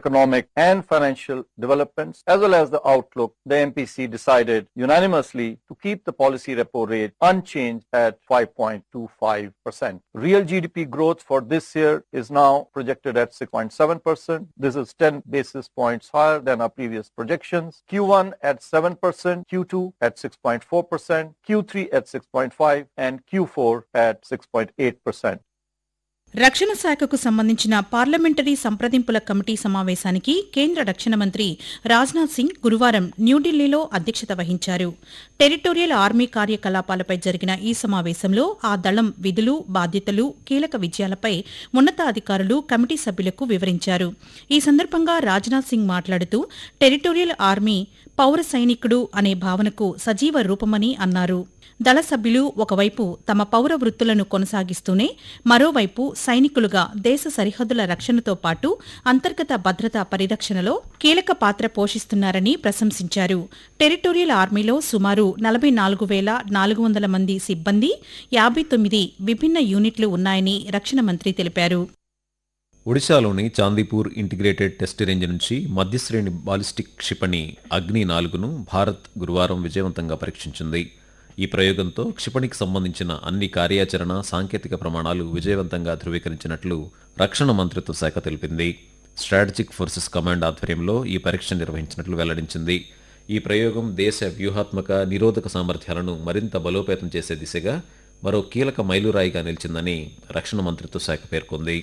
economic and financial developments as well as the outlook, the MPC decided unanimously to keep the policy repo rate unchanged at 5.25%. Real GDP growth for this year is now projected at 6.7%. This is 10 basis points higher than our previous projections. Q1 at 7%, Q2 at 6.4%, Q3 at 6.5 and Q4 at 6.8%. రక్షణ శాఖకు సంబంధించిన parliamentary సంప్రదింపుల committee సమావేశానికి కేంద్ర రక్షణ మంత్రి రాజ్నాథ్ సింగ్ గురువారం న్యూఢిల్లీలో అధ్యక్షత వహించారు టెరిటోరియల్ ఆర్మీ కార్యకలాపాలపై జరిగిన ఈ సమావేశంలో ఆ దళం విధులు బాధ్యతలు కీలక విజయాలపై ఉన్నతాధికారులు కమిటీ సభ్యులకు వివరించారు ఈ సందర్భంగా రాజ్నాథ్ సింగ్ మాట్లాడుతూ టెరిటోరియల్ ఆర్మీ పౌర సైనికుడు అనే భావనకు సజీవ రూపమని అన్నారు దళ సభ్యులు ఒకవైపు తమ పౌర వృత్తులను కొనసాగిస్తూనే మరోవైపు సైనికులుగా దేశ సరిహద్దుల రక్షణతో పాటు అంతర్గత భద్రతా పరిరక్షణలో కీలక పాత్ర పోషిస్తున్నారని ప్రశంసించారు టెరిటోరియల్ ఆర్మీలో సుమారు నలభై నాలుగు వేల నాలుగు వందల మంది సిబ్బంది యాభై తొమ్మిది విభిన్న యూనిట్లు ఉన్నాయని రక్షణ మంత్రి తెలిపారు ఒడిశాలోని చాందీపూర్ ఇంటిగ్రేటెడ్ టెస్ట్ రేంజ్ నుంచి మధ్యశ్రేణి బాలిస్టిక్ క్షిపణి అగ్ని నాలుగును భారత్ గురువారం విజయవంతంగా పరీక్షించింది ఈ ప్రయోగంతో క్షిపణికి సంబంధించిన అన్ని కార్యాచరణ సాంకేతిక ప్రమాణాలు విజయవంతంగా ధృవీకరించినట్లు రక్షణ మంత్రిత్వ శాఖ తెలిపింది స్ట్రాటజిక్ ఫోర్సెస్ కమాండ్ ఆధ్వర్యంలో ఈ పరీక్ష నిర్వహించినట్లు వెల్లడించింది ఈ ప్రయోగం దేశ వ్యూహాత్మక నిరోధక సామర్థ్యాలను మరింత బలోపేతం చేసే దిశగా మరో కీలక మైలురాయిగా నిలిచిందని రక్షణ మంత్రిత్వ శాఖ పేర్కొంది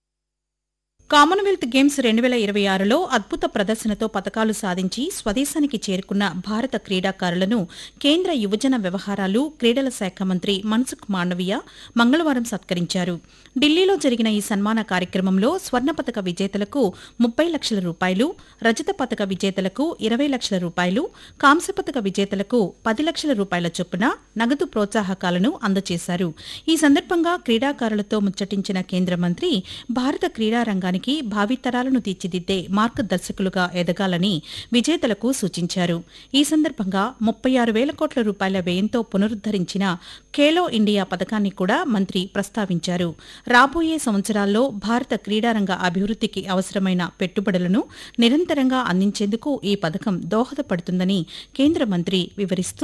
కామన్వెల్త్ గేమ్స్ రెండు వేల ఇరవై ఆరులో అద్భుత ప్రదర్శనతో పతకాలు సాధించి స్వదేశానికి చేరుకున్న భారత క్రీడాకారులను కేంద్ర యువజన వ్యవహారాలు క్రీడల శాఖ మంత్రి మన్సుఖ్ మాండవీయ మంగళవారం సత్కరించారు ఢిల్లీలో జరిగిన ఈ సన్మాన కార్యక్రమంలో స్వర్ణ పతక విజేతలకు ముప్పై లక్షల రూపాయలు రజత పతక విజేతలకు ఇరవై లక్షల రూపాయలు కాంస్య పతక విజేతలకు పది లక్షల రూపాయల చొప్పున నగదు ప్రోత్సాహకాలను అందజేశారు ఈ సందర్భంగా క్రీడాకారులతో ముచ్చటించిన కేంద్ర మంత్రి భారత క్రీడా రంగానికి భావితరాలను తీర్చిదిద్దే మార్గదర్శకులుగా ఎదగాలని విజేతలకు సూచించారు ఈ సందర్భంగా ముప్పై ఆరు వేల కోట్ల రూపాయల వ్యయంతో పునరుద్దరించిన ఖేలో ఇండియా పథకాన్ని కూడా మంత్రి ప్రస్తావించారు రాబోయే సంవత్సరాల్లో భారత క్రీడారంగ అభివృద్ధికి అవసరమైన పెట్టుబడులను నిరంతరంగా అందించేందుకు ఈ పథకం దోహదపడుతుందని కేంద్ర మంత్రి వివరిస్తూ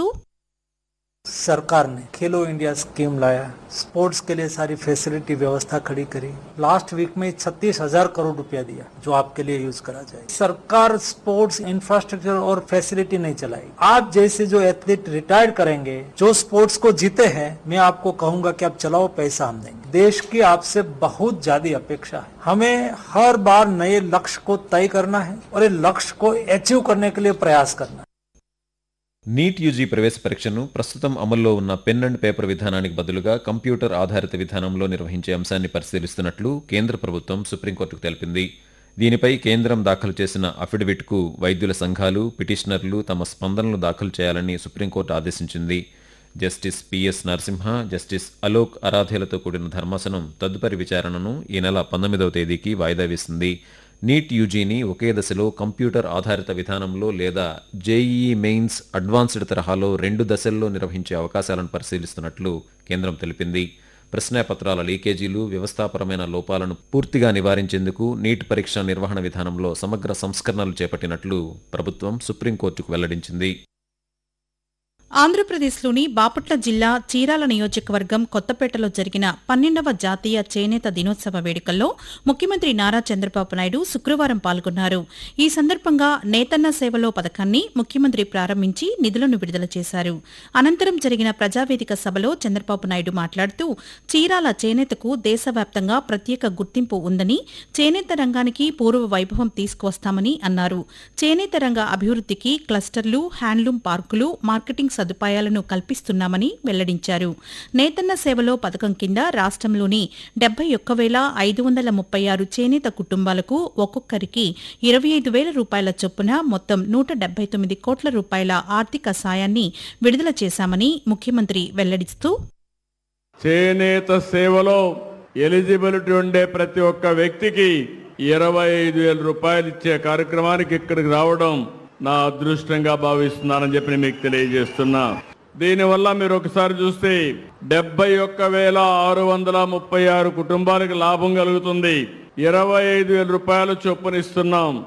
सरकार ने खेलो इंडिया स्कीम लाया स्पोर्ट्स के लिए सारी फैसिलिटी व्यवस्था खड़ी करी लास्ट वीक में छत्तीस हजार करोड़ रुपया दिया जो आपके लिए यूज करा जाए सरकार स्पोर्ट्स इंफ्रास्ट्रक्चर और फैसिलिटी नहीं चलाई आप जैसे जो एथलीट रिटायर्ड करेंगे जो स्पोर्ट्स को जीते हैं मैं आपको कहूंगा कि आप चलाओ पैसा हम देंगे देश की आपसे बहुत ज्यादा अपेक्षा है हमें हर बार नए लक्ष्य को तय करना है और ये लक्ष्य को अचीव करने के लिए प्रयास करना है నీట్ యూజీ ప్రవేశ పరీక్షను ప్రస్తుతం అమల్లో ఉన్న పెన్ అండ్ పేపర్ విధానానికి బదులుగా కంప్యూటర్ ఆధారిత విధానంలో నిర్వహించే అంశాన్ని పరిశీలిస్తున్నట్లు కేంద్ర ప్రభుత్వం సుప్రీంకోర్టుకు తెలిపింది దీనిపై కేంద్రం దాఖలు చేసిన అఫిడవిట్కు వైద్యుల సంఘాలు పిటిషనర్లు తమ స్పందనలు దాఖలు చేయాలని సుప్రీంకోర్టు ఆదేశించింది justice PS Narasimha justice Alok అరాధేలతో కూడిన ధర్మాసనం తదుపరి విచారణను ఈ నెల పంతొమ్మిదవ తేదీకి వాయిదా వేసింది నీట్ యూజీని ఒకే దశలో కంప్యూటర్ ఆధారిత విధానంలో లేదా జేఈఈ మెయిన్స్ అడ్వాన్స్డ్ తరహాలో రెండు దశల్లో నిర్వహించే అవకాశాలను పరిశీలిస్తున్నట్లు కేంద్రం తెలిపింది ప్రశ్నాపత్రాల లీకేజీలు వ్యవస్థాపరమైన లోపాలను పూర్తిగా నివారించేందుకు నీట్ పరీక్ష నిర్వహణ విధానంలో సమగ్ర సంస్కరణలు చేపట్టినట్లు ప్రభుత్వం సుప్రీంకోర్టుకు వెల్లడించింది ఆంధ్రప్రదేశ్లోని బాపట్ల జిల్లా చీరాల నియోజకవర్గం కొత్తపేటలో జరిగిన పన్నెండవ జాతీయ చేనేత దినోత్సవ వేడుకల్లో ముఖ్యమంత్రి నారా చంద్రబాబు నాయుడు శుక్రవారం పాల్గొన్నారు ఈ సందర్భంగా నేతన్న సేవలో పథకాన్ని ముఖ్యమంత్రి ప్రారంభించి నిధులను విడుదల చేశారు అనంతరం జరిగిన ప్రజావేదిక సభలో చంద్రబాబు నాయుడు మాట్లాడుతూ చీరాల చేనేతకు దేశవ్యాప్తంగా ప్రత్యేక గుర్తింపు ఉందని చేనేత రంగానికి పూర్వ వైభవం తీసుకువస్తామని అన్నారు చేనేత రంగ అభివృద్ధికి క్లస్టర్లు హ్యాండ్లూమ్ పార్కులు మార్కెటింగ్ సదుపాయాలను కల్పిస్తున్నామని వెల్లడించారు నేతన్న సేవలో పథకం కింద రాష్ట్రంలోని డెబ్బై ఒక్క వేల ఐదు వందల ముప్పై ఆరు చేనేత కుటుంబాలకు ఒక్కొక్కరికి ఇరవై ఐదు వేల రూపాయల చొప్పున మొత్తం నూట డెబ్బై తొమ్మిది కోట్ల రూపాయల ఆర్థిక సాయాన్ని విడుదల చేశామని ముఖ్యమంత్రి వెల్లడిస్తూ చేనేత సేవలో ఎలిజిబిలిటీ ఉండే ప్రతి ఒక్క వ్యక్తికి ఇరవై ఐదు వేల రూపాయలు ఇచ్చే కార్యక్రమానికి ఇక్కడికి రావడం నా అదృష్టంగా భావిస్తున్నానని చెప్పి నేను మీకు తెలియజేస్తున్నా దీనివల్ల మీరు ఒకసారి చూస్తే డెబ్బై ఒక్క వేల ఆరు వందల ముప్పై ఆరు కుటుంబాలకు లాభం కలుగుతుంది ఇరవై ఐదు వేల రూపాయలు చొప్పున ఇస్తున్నాం